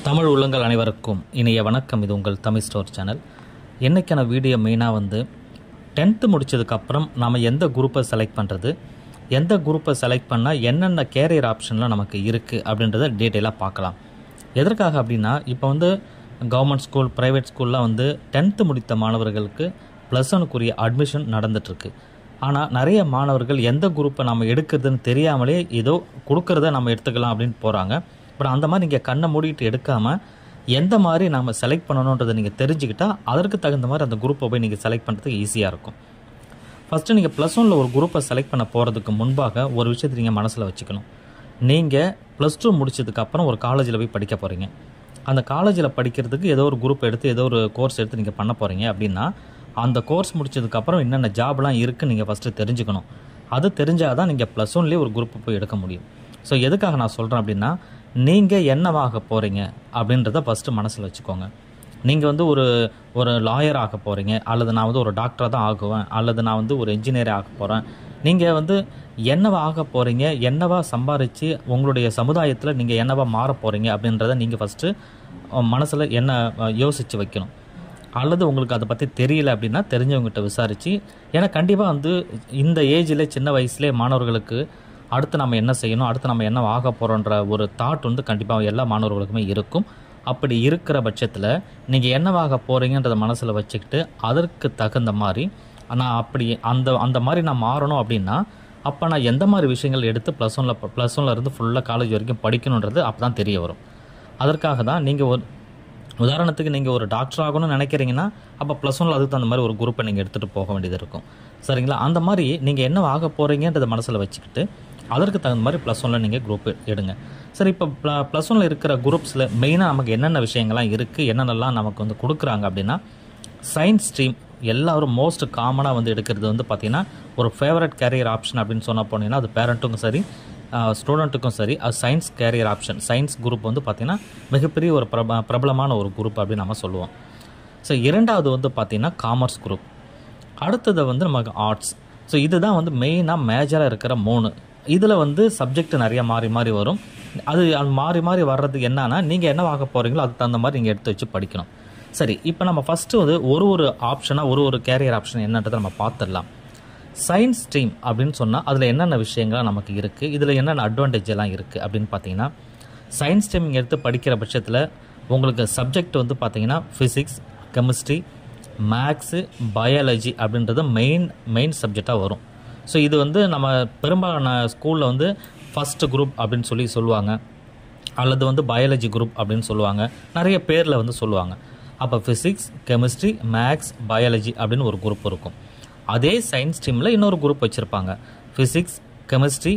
தமிழ் உள்ளங்கள் அனைவருக்கும் இனிய வணக்கம் இது உங்கள் தமிழ் ஸ்டோர் சேனல் என்னைக்கான வீடியோ மெயினாக வந்து டென்த்து முடிச்சதுக்கப்புறம் நாம் எந்த குரூப்பை செலக்ட் பண்ணுறது எந்த குரூப்பை செலக்ட் பண்ணால் என்னென்ன கேரியர் ஆப்ஷன்லாம் நமக்கு இருக்குது அப்படின்றத டீட்டெயிலாக பார்க்கலாம் எதற்காக அப்படின்னா இப்போ வந்து கவர்மெண்ட் ஸ்கூல் ப்ரைவேட் ஸ்கூல்லாம் வந்து டென்த்து முடித்த மாணவர்களுக்கு ப்ளஸ் ஒனுக்குரிய அட்மிஷன் நடந்துகிட்ருக்கு ஆனால் நிறைய மாணவர்கள் எந்த குரூப்பை நம்ம எடுக்கிறதுன்னு தெரியாமலே ஏதோ கொடுக்கறத நம்ம எடுத்துக்கலாம் அப்படின்னு போகிறாங்க அப்புறம் அந்த மாதிரி நீங்கள் கண்ணை மூடிட்டு எடுக்காமல் எந்த மாதிரி நம்ம செலக்ட் பண்ணணுன்றதை நீங்கள் தெரிஞ்சுக்கிட்டா அதற்கு தகுந்த மாதிரி அந்த குரூப்பை போய் நீங்கள் செலக்ட் பண்ணுறதுக்கு ஈஸியாக இருக்கும் ஃபஸ்ட்டு நீங்கள் ப்ளஸ் ஒனில் ஒரு குரூப்பை செலக்ட் பண்ண போகிறதுக்கு முன்பாக ஒரு விஷயத்தை நீங்கள் மனசில் வச்சுக்கணும் நீங்கள் ப்ளஸ் டூ முடிச்சதுக்கப்புறம் ஒரு காலேஜில் போய் படிக்க போகிறீங்க அந்த காலேஜில் படிக்கிறதுக்கு ஏதோ ஒரு குரூப் எடுத்து ஏதோ ஒரு கோர்ஸ் எடுத்து நீங்கள் பண்ண போகிறீங்க அப்படின்னா அந்த கோர்ஸ் முடிச்சதுக்கப்புறம் என்னென்ன ஜாப்லாம் இருக்குன்னு நீங்கள் ஃபஸ்ட்டு தெரிஞ்சுக்கணும் அது தெரிஞ்சால் தான் நீங்கள் ப்ளஸ் ஒன்லேயே ஒரு குரூப்பை போய் எடுக்க முடியும் ஸோ எதுக்காக நான் சொல்கிறேன் அப்படின்னா நீங்கள் என்னவாக போகிறீங்க அப்படின்றத ஃபஸ்ட்டு மனசில் வச்சுக்கோங்க நீங்கள் வந்து ஒரு ஒரு லாயர் ஆக போகிறீங்க அல்லது நான் வந்து ஒரு டாக்டராக தான் ஆகுவேன் அல்லது நான் வந்து ஒரு இன்ஜினியர் ஆக போகிறேன் நீங்கள் வந்து என்னவா ஆக போகிறீங்க என்னவா சம்பாரித்து உங்களுடைய சமுதாயத்தில் நீங்கள் என்னவா மாற போகிறீங்க அப்படின்றத நீங்கள் ஃபஸ்ட்டு மனசில் என்ன யோசித்து வைக்கணும் அல்லது உங்களுக்கு அதை பற்றி தெரியல அப்படின்னா தெரிஞ்சவங்ககிட்ட விசாரித்து ஏன்னா கண்டிப்பாக வந்து இந்த ஏஜில் சின்ன வயசுலேயே மாணவர்களுக்கு அடுத்து நம்ம என்ன செய்யணும் அடுத்து நம்ம என்ன ஆக போகிறோன்ற ஒரு தாட் வந்து கண்டிப்பாக எல்லா மாணவர்களுக்குமே இருக்கும் அப்படி இருக்கிற பட்சத்தில் நீங்கள் என்னவாக போகிறீங்கன்றத மனசில் வச்சுக்கிட்டு அதற்கு தகுந்த மாதிரி நான் அப்படி அந்த அந்த மாதிரி நான் மாறணும் அப்படின்னா அப்போ நான் எந்த மாதிரி விஷயங்கள் எடுத்து ப்ளஸ் ஒனில் ப்ளஸ் ஒன்ல இருந்து ஃபுல்லாக காலேஜ் வரைக்கும் படிக்கணுன்றது அப்போ தான் தெரிய வரும் அதற்காக தான் நீங்கள் ஒரு உதாரணத்துக்கு நீங்கள் ஒரு டாக்டர் ஆகணும்னு நினைக்கிறீங்கன்னா அப்போ ப்ளஸ் ஒன்ல அதுக்கு தகுந்த மாதிரி ஒரு குரூப்பை நீங்கள் எடுத்துகிட்டு போக வேண்டியது இருக்கும் சரிங்களா அந்த மாதிரி நீங்கள் என்ன ஆக போகிறீங்கன்றத மனசில் வச்சுக்கிட்டு அதற்கு தகுந்த மாதிரி ப்ளஸ் ஒனில் நீங்கள் குரூப் எடுங்க சரி இப்போ ப்ளஸ் ஒனில் இருக்கிற குரூப்ஸில் மெயினாக நமக்கு என்னென்ன விஷயங்கள்லாம் இருக்குது என்னென்னலாம் நமக்கு வந்து கொடுக்குறாங்க அப்படின்னா சயின்ஸ் ஸ்ட்ரீம் எல்லாரும் மோஸ்ட் காமனாக வந்து எடுக்கிறது வந்து பார்த்திங்கன்னா ஒரு ஃபேவரட் கேரியர் ஆப்ஷன் அப்படின்னு சொன்ன போனீங்கன்னா அது பேரண்ட்டுக்கும் சரி ஸ்டூடெண்ட்டுக்கும் சரி அது science career option science group வந்து பார்த்திங்கன்னா மிகப்பெரிய ஒரு பிரப பிரபலமான ஒரு குரூப் அப்படின்னு நம்ம சொல்லுவோம் ஸோ இரண்டாவது வந்து பார்த்திங்கன்னா காமர்ஸ் குரூப் அடுத்தது வந்து நமக்கு ஆர்ட்ஸ் ஸோ இதுதான் வந்து மெயினாக மேஜராக இருக்கிற மூணு இதில் வந்து சப்ஜெக்ட் நிறைய மாறி மாறி வரும் அது அது மாறி மாறி வர்றதுக்கு என்னன்னா நீங்கள் என்ன ஆக போகிறீங்களோ அதுக்கு தகுந்த மாதிரி நீங்கள் எடுத்து வச்சு படிக்கணும் சரி இப்போ நம்ம ஃபஸ்ட்டு வந்து ஒரு ஒரு ஆப்ஷனாக ஒரு ஒரு கேரியர் ஆப்ஷன் என்னன்றதை நம்ம பார்த்துடலாம் சயின்ஸ் ஸ்ட்ரீம் அப்படின்னு சொன்னால் அதில் என்னென்ன விஷயங்கள்லாம் நமக்கு இருக்குது இதில் என்னென்ன அட்வான்டேஜ் எல்லாம் இருக்குது அப்படின்னு பார்த்தீங்கன்னா சயின்ஸ் ஸ்ட்ரீம் எடுத்து படிக்கிற பட்சத்தில் உங்களுக்கு சப்ஜெக்ட் வந்து பார்த்தீங்கன்னா ஃபிசிக்ஸ் கெமிஸ்ட்ரி மேக்ஸு பயாலஜி அப்படின்றது மெயின் மெயின் சப்ஜெக்டாக வரும் ஸோ இது வந்து நம்ம பெரும்பாலான ஸ்கூலில் வந்து ஃபஸ்ட்டு குரூப் அப்படின்னு சொல்லி சொல்லுவாங்க அல்லது வந்து பயாலஜி குரூப் அப்படின்னு சொல்லுவாங்க நிறைய பேரில் வந்து சொல்லுவாங்க அப்போ ஃபிசிக்ஸ் கெமிஸ்ட்ரி மேக்ஸ் பயாலஜி அப்படின்னு ஒரு குரூப் இருக்கும் அதே சயின்ஸ் ஸ்ட்ரீமில் இன்னொரு குரூப் வச்சுருப்பாங்க ஃபிசிக்ஸ் கெமிஸ்ட்ரி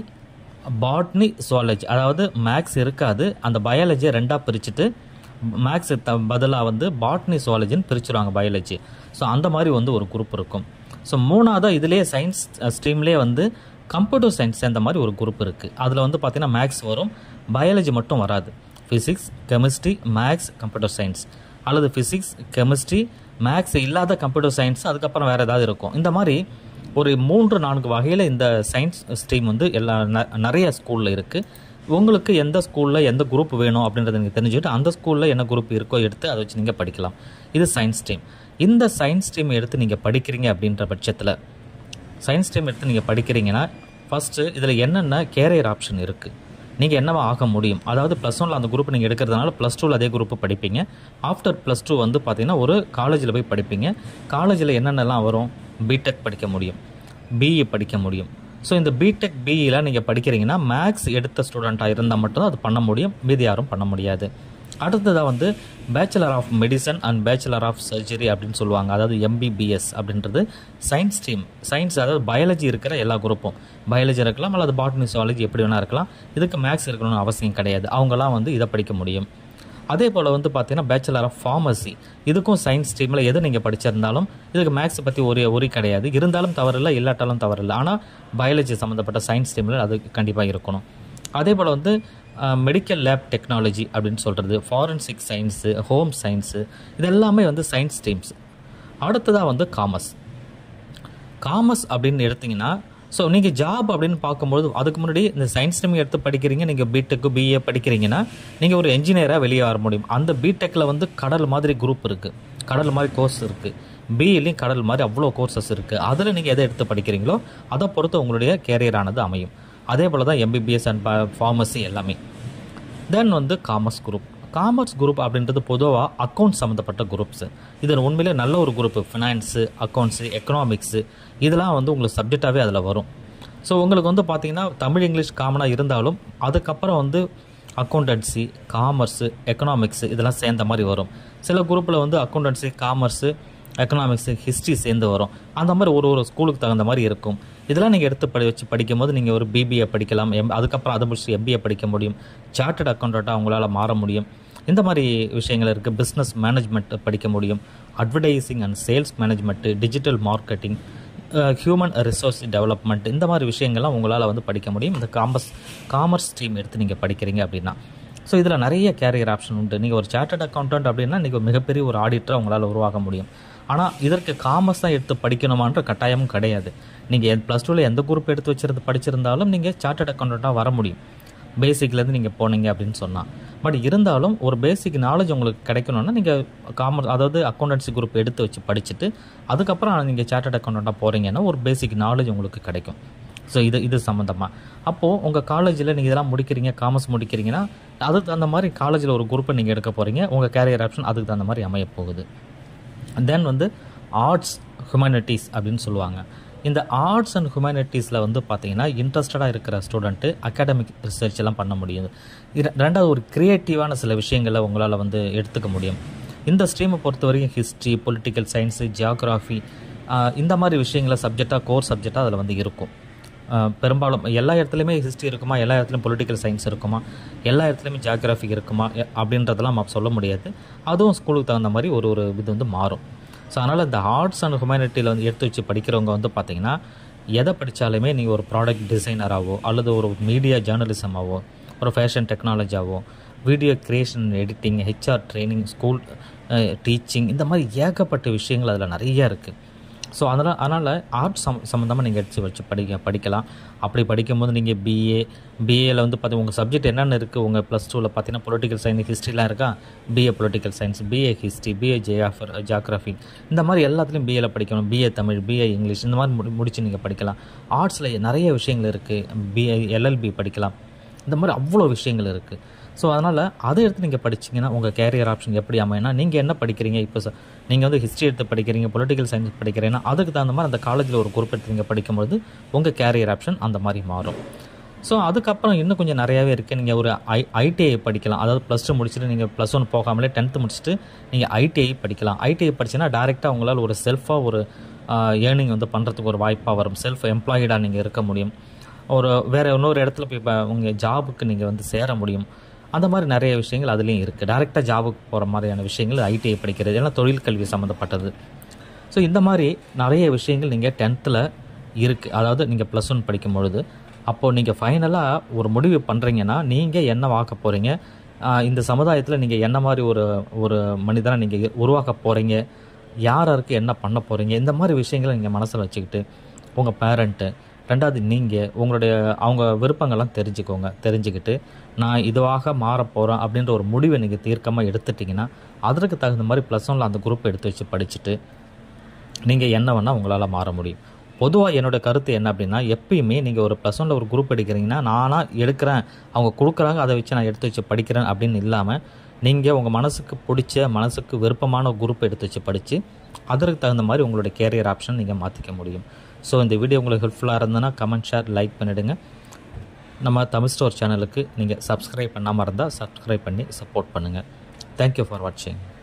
பாட்னி சுவாலஜி அதாவது மேக்ஸ் இருக்காது அந்த பயாலஜியை ரெண்டாக பிரிச்சுட்டு மேக்ஸ் த பதிலாக வந்து பாட்னி சுவாலஜின்னு பிரிச்சுருவாங்க பயாலஜி ஸோ அந்த மாதிரி வந்து ஒரு குரூப் இருக்கும் ஸோ மூணாவதாக இதுலேயே சயின்ஸ் ஸ்ட்ரீம்லேயே வந்து கம்ப்யூட்டர் சயின்ஸ் சேர்ந்த மாதிரி ஒரு குரூப் இருக்குது அதில் வந்து பார்த்திங்கன்னா மேக்ஸ் வரும் பயாலஜி மட்டும் வராது physics chemistry maths computer science அல்லது ஃபிசிக்ஸ் கெமிஸ்ட்ரி மேக்ஸ் இல்லாத கம்ப்யூட்டர் சயின்ஸ் அதுக்கப்புறம் வேறு ஏதாவது இருக்கும் இந்த மாதிரி ஒரு மூன்று நான்கு வகையில் இந்த சயின்ஸ் ஸ்ட்ரீம் வந்து எல்லா நிறைய ஸ்கூலில் இருக்குது உங்களுக்கு எந்த ஸ்கூலில் எந்த குரூப் வேணும் அப்படின்றத நீங்கள் தெரிஞ்சுக்கிட்டு அந்த ஸ்கூலில் என்ன குரூப் இருக்கோ எடுத்து அதை வச்சு நீங்கள் படிக்கலாம் இது சயின்ஸ் ஸ்ட்ரீம் இந்த சயின்ஸ் ஸ்ட்ரீம் எடுத்து நீங்கள் படிக்கிறீங்க அப்படின்ற பட்சத்தில் சயின்ஸ் ஸ்ட்ரீம் எடுத்து நீங்கள் படிக்கிறீங்கன்னா ஃபஸ்ட்டு இதில் என்னென்ன கேரியர் ஆப்ஷன் இருக்குது நீங்கள் என்னவா ஆக முடியும் அதாவது ப்ளஸ் ஒனில் அந்த குரூப் நீங்கள் எடுக்கிறதுனால ப்ளஸ் டூவில் அதே குரூப்பு படிப்பீங்க ஆஃப்டர் ப்ளஸ் டூ வந்து பார்த்தீங்கன்னா ஒரு காலேஜில் போய் படிப்பீங்க காலேஜில் என்னென்னலாம் வரும் பிடெக் படிக்க முடியும் பிஇ படிக்க முடியும் ஸோ இந்த பிடெக் பிஇயில் நீங்கள் படிக்கிறீங்கன்னா மேக்ஸ் எடுத்த ஸ்டூடெண்ட்டாக இருந்தால் மட்டும்தான் அது பண்ண முடியும் மீதி யாரும் பண்ண முடியாது அடுத்ததாக வந்து bachelor of medicine and bachelor of surgery அப்படின்னு சொல்லுவாங்க அதாவது எம்பிபிஎஸ் அப்படின்றது சயின்ஸ் ஸ்ட்ரீம் சயின்ஸ் அதாவது பயாலஜி இருக்கிற எல்லா குரூப்பும் பயாலஜி இருக்கலாம் அல்லது பாட்னி சுவாலஜி எப்படி வேணால் இருக்கலாம் இதுக்கு மேக்ஸ் இருக்கணும்னு அவசியம் கிடையாது அவங்களாம் வந்து இதை படிக்க முடியும் அதே போல் வந்து பார்த்தீங்கன்னா பேச்சுலர் ஆஃப் ஃபார்மசி இதுக்கும் சயின்ஸ் ஸ்ட்ரீமில் எது நீங்கள் படிச்சிருந்தாலும் இதுக்கு மேக்ஸை பற்றி ஒரு ஒரு கிடையாது இருந்தாலும் தவறில்லை இல்லாட்டாலும் தவறில்லை ஆனால் பயாலஜி சம்மந்தப்பட்ட சயின்ஸ் ஸ்ட்ரீமில் அது கண்டிப்பாக இருக்கணும் அதே போல் வந்து மெடிக்கல் லேப் டெக்னாலஜி அப்படின்னு சொல்கிறது ஃபாரன்சிக் சயின்ஸு ஹோம் சயின்ஸு இது எல்லாமே வந்து சயின்ஸ் ஸ்ட்ரீம்ஸ் அடுத்ததாக வந்து காமர்ஸ் காமர்ஸ் அப்படின்னு எடுத்திங்கன்னா ஸோ நீங்கள் ஜாப் அப்படின்னு பார்க்கும்போது அதுக்கு முன்னாடி இந்த சயின்ஸ் ஸ்ட்ரீம் எடுத்து படிக்கிறீங்க நீங்கள் பிடெக்கு பிஏ படிக்கிறீங்கன்னா நீங்கள் ஒரு என்ஜினியராக வெளியே வர முடியும் அந்த பிடெக்கில் வந்து கடல் மாதிரி குரூப் இருக்குது கடல் மாதிரி கோர்ஸ் இருக்குது பிஇலையும் கடல் மாதிரி அவ்வளோ கோர்சஸ் இருக்குது அதில் நீங்கள் எதை எடுத்து படிக்கிறீங்களோ அதை பொறுத்து உங்களுடைய கேரியரானது அமையும் அதே போல் தான் எம்பிபிஎஸ் அண்ட் ஃபார்மசி எல்லாமே தென் வந்து காமர்ஸ் குரூப் காமர்ஸ் குரூப் அப்படின்றது பொதுவாக அக்கௌண்ட்ஸ் சம்மந்தப்பட்ட குரூப்ஸு இது உண்மையிலே நல்ல ஒரு குரூப்பு ஃபினான்ஸு அக்கௌண்ட்ஸு எக்கனாமிக்ஸு இதெல்லாம் வந்து உங்களுக்கு சப்ஜெக்டாகவே அதில் வரும் ஸோ உங்களுக்கு வந்து பார்த்தீங்கன்னா தமிழ் இங்கிலீஷ் காமனாக இருந்தாலும் அதுக்கப்புறம் வந்து அக்கௌண்டன்சி காமர்ஸு எக்கனாமிக்ஸு இதெல்லாம் சேர்ந்த மாதிரி வரும் சில குரூப்பில் வந்து அக்கௌண்டன்சி காமர்ஸு எக்கனாமிக்ஸு ஹிஸ்ட்ரி சேர்ந்து வரும் அந்த மாதிரி ஒரு ஒரு ஸ்கூலுக்கு தகுந்த மாதிரி இருக்கும் இதெல்லாம் நீங்கள் எடுத்து படி வச்சு படிக்கும் போது நீங்கள் ஒரு பிபிஏ படிக்கலாம் எம் அதுக்கப்புறம் அதை முடிச்சு எம்பிஏ படிக்க முடியும் சார்ட்டட் அக்கௌண்டண்ட்டாக அவங்களால மாற முடியும் இந்த மாதிரி விஷயங்கள் இருக்குது பிஸ்னஸ் மேனேஜ்மெண்ட் படிக்க முடியும் advertising and sales management digital marketing human resource development இந்த மாதிரி விஷயங்கள்லாம் உங்களால் வந்து படிக்க முடியும் இந்த காமர்ஸ் காமர்ஸ் ஸ்ட்ரீம் எடுத்து நீங்கள் படிக்கிறீங்க அப்படின்னா ஸோ இதில் நிறைய கேரியர் ஆப்ஷன் உண்டு நீங்கள் ஒரு சார்ட்டட் அக்கௌண்டன்ட் அப்படின்னா நீங்கள் மிகப்பெரிய ஒரு ஆடிட்டரை உங்களால் உருவாக முடியும் ஆனால் இதற்கு காமர்ஸ் தான் எடுத்து படிக்கணுமான்ற கட்டாயமும் கிடையாது நீங்கள் ப்ளஸ் டூவில் எந்த குரூப் எடுத்து வச்சிருந்து படிச்சிருந்தாலும் நீங்கள் சார்ட்டட் அக்கௌண்டண்ட்டாக வர முடியும் பேசிக்லேருந்து நீங்கள் போனீங்க அப்படின்னு சொன்னால் பட் இருந்தாலும் ஒரு பேசிக் நாலேஜ் உங்களுக்கு கிடைக்கணும்னா நீங்கள் காமர்ஸ் அதாவது அக்கௌண்டன்சி குரூப் எடுத்து வச்சு படிச்சுட்டு அதுக்கப்புறம் நீங்கள் சார்ட்டட் அக்கௌண்டண்ட்டாக போகிறீங்கன்னா ஒரு பேசிக் நாலேஜ் உங்களுக்கு கிடைக்கும் ஸோ இது இது சம்மந்தமாக அப்போது உங்கள் காலேஜில் நீங்கள் இதெல்லாம் முடிக்கிறீங்க காமர்ஸ் முடிக்கிறீங்கன்னா அதுக்கு தகுந்த மாதிரி காலேஜில் ஒரு குரூப்பை நீங்கள் எடுக்க போகிறீங்க உங்கள் கேரியர் ஆப்ஷன் அதுக்கு தகுந்த மாதிரி அமைய போகுது தென் வந்து ஆர்ட்ஸ் ஹியூமனிட்டிஸ் அப்படின்னு சொல்லுவாங்க இந்த ஆர்ட்ஸ் அண்ட் ஹியூமனிட்டிஸில் வந்து பார்த்தீங்கன்னா இன்ட்ரெஸ்டடாக இருக்கிற ஸ்டூடெண்ட்டு அகாடமிக் ரிசர்ச் எல்லாம் பண்ண முடியும் இது ரெண்டாவது ஒரு க்ரியேட்டிவான சில விஷயங்களை உங்களால் வந்து எடுத்துக்க முடியும் இந்த ஸ்ட்ரீமை பொறுத்த வரைக்கும் ஹிஸ்ட்ரி பொலிட்டிக்கல் சயின்ஸு ஜியாகிராஃபி இந்த மாதிரி விஷயங்களை சப்ஜெக்டாக கோர் சப்ஜெக்டாக அதில் வந்து இருக்கும் ஆஹ் பெரும்பாலும் எல்லா இடத்துலையுமே ஹிஸ்ட்ரி இருக்குமா எல்லா இடத்துலையும் பொலிட்டிக்கல் சயின்ஸ் இருக்குமா எல்லா இடத்துலையுமே ஜியாகிராஃபி இருக்குமா எ- அப்படின்றதெல்லாம் நம்ம சொல்ல முடியாது அதுவும் ஸ்கூலுக்கு தகுந்த மாதிரி ஒரு ஒரு இது வந்து மாறும் ஸோ அதனால் இந்த ஆர்ட்ஸ் அண்ட் ஹியூமனிட்டியில் வந்து எடுத்து வச்சு படிக்கிறவங்க வந்து பார்த்தீங்கன்னா எதை படித்தாலுமே நீங்கள் ஒரு ப்ராடக்ட் டிசைனராகவோ அல்லது ஒரு மீடியா ஜேர்னலிசமாவோ ஒரு ஃபேஷன் டெக்னாலஜியாவோ video creation editing HR training school teaching இந்த மாதிரி ஏகப்பட்ட விஷயங்கள் அதில் நிறைய இருக்குது ஸோ அதனால் அதனால் ஆர்ட் சம் சம்மந்தமாக நீங்கள் எடுத்து வச்சு படிக்க படிக்கலாம் அப்படி படிக்கும்போது நீங்கள் பிஏ பிஏல வந்து பார்த்தி உங்கள் சப்ஜெக்ட் என்னென்ன இருக்குது உங்கள் ப்ளஸ் டூவில் பார்த்தீங்கன்னா பொலிட்டிக்கல் சயின்ஸ் ஹிஸ்ட்ரிலாம் இருக்கா BA political science BA history BA ஜியாஃபர் ஜியாகிரஃபி இந்த மாதிரி எல்லாத்துலேயும் பிஏல படிக்கணும் பிஏ தமிழ் பிஏ இங்கிலீஷ் இந்த மாதிரி முடி முடிச்சு நீங்கள் படிக்கலாம் ஆர்ட்ஸில் நிறைய விஷயங்கள் இருக்குது பிஏ எல்எல்பி படிக்கலாம் இந்த மாதிரி அவ்வளோ விஷயங்கள் இருக்குது ஸோ அதனால் அதை எடுத்து நீங்கள் படிச்சீங்கன்னா உங்கள் கேரியர் ஆப்ஷன் எப்படி அமையனா நீங்கள் என்ன படிக்கிறீங்க இப்போ ச- நீங்கள் வந்து ஹிஸ்ட்ரி எடுத்து படிக்கிறீங்க பொலிட்டிக்கல் சயின்ஸ் படிக்கிறீங்கன்னா அதுக்கு தகுந்த மாதிரி அந்த காலேஜில் ஒரு குரூப் எடுத்து நீங்கள் படிக்கும்போது உங்கள் கேரியர் ஆப்ஷன் அந்த மாதிரி மாறும் ஸோ அதுக்கப்புறம் இன்னும் கொஞ்சம் நிறையாவே இருக்குது நீங்கள் ஒரு ஐ ஐடிஐ படிக்கலாம் அதாவது ப்ளஸ் டூ முடிச்சுட்டு நீங்கள் ப்ளஸ் ஒன் போகாமலே டென்த்து முடிச்சுட்டு நீங்கள் ஐடிஐ படிக்கலாம் ஐடிஐ படிச்சீங்கன்னா டேரெக்டாக உங்களால் ஒரு செல்ஃபாக ஒரு ஏர்னிங் வந்து பண்ணுறதுக்கு ஒரு வாய்ப்பாக வரும் செல்ஃப் எம்ப்ளாய்டாக நீங்கள் இருக்க முடியும் ஒரு வேறு இன்னொரு இடத்துல போய் இப்போ உங்கள் ஜாபுக்கு நீங்கள் வந்து சேர முடியும் அந்த மாதிரி நிறைய விஷயங்கள் அதுலேயும் இருக்குது டேரெக்டாக ஜாபுக்கு போகிற மாதிரியான விஷயங்கள் ஐடிஐ படிக்கிறது எல்லாம் தொழில் கல்வி சம்மந்தப்பட்டது ஸோ இந்த மாதிரி நிறைய விஷயங்கள் நீங்கள் டென்த்தில் இருக்குது அதாவது நீங்கள் ப்ளஸ் ஒன் படிக்கும் பொழுது அப்போது நீங்கள் ஃபைனலாக ஒரு முடிவு பண்ணுறீங்கன்னா நீங்கள் என்ன வாக்க போகிறீங்க இந்த சமுதாயத்தில் நீங்கள் என்ன மாதிரி ஒரு ஒரு மனிதனை நீங்கள் உருவாக்க போகிறீங்க யார் யாருக்கு என்ன பண்ண போகிறீங்க இந்த மாதிரி விஷயங்களை நீங்கள் மனசில் வச்சுக்கிட்டு உங்கள் பேரண்ட்டு ரெண்டாவது நீங்கள் உங்களுடைய அவங்க விருப்பங்கள்லாம் தெரிஞ்சுக்கோங்க தெரிஞ்சுக்கிட்டு நான் இதுவாக மாற போகிறேன் அப்படின்ற ஒரு முடிவை நீங்கள் தீர்க்கமாக எடுத்துட்டிங்கன்னா அதற்கு தகுந்த மாதிரி ப்ளஸ் ஒனில் அந்த குரூப் எடுத்து வச்சு படிச்சுட்டு நீங்கள் என்ன வேணால் உங்களால் மாற முடியும் பொதுவாக என்னோட கருத்து என்ன அப்படின்னா எப்பயுமே நீங்கள் ஒரு ப்ளஸ் ஒனில் ஒரு குரூப் எடுக்கிறீங்கன்னா நானாக எடுக்கிறேன் அவங்க கொடுக்குறாங்க அதை வச்சு நான் எடுத்து வச்சு படிக்கிறேன் அப்படின்னு இல்லாமல் நீங்கள் உங்கள் மனசுக்கு பிடிச்ச மனசுக்கு விருப்பமான குரூப் எடுத்து வச்சு படித்து அதற்கு தகுந்த மாதிரி உங்களுடைய கேரியர் ஆப்ஷன் நீங்கள் மாற்றிக்க முடியும் ஸோ இந்த வீடியோ உங்களுக்கு ஹெல்ப்ஃபுல்லாக இருந்ததுன்னா கமெண்ட் ஷேர் லைக் பண்ணிவிடுங்க நம்ம தமிழ் ஸ்டோர் சேனலுக்கு நீங்கள் சப்ஸ்கிரைப் பண்ணாமல் இருந்தால் சப்ஸ்கிரைப் பண்ணி சப்போர்ட் பண்ணுங்கள் தேங்க்யூ ஃபார் வாட்சிங்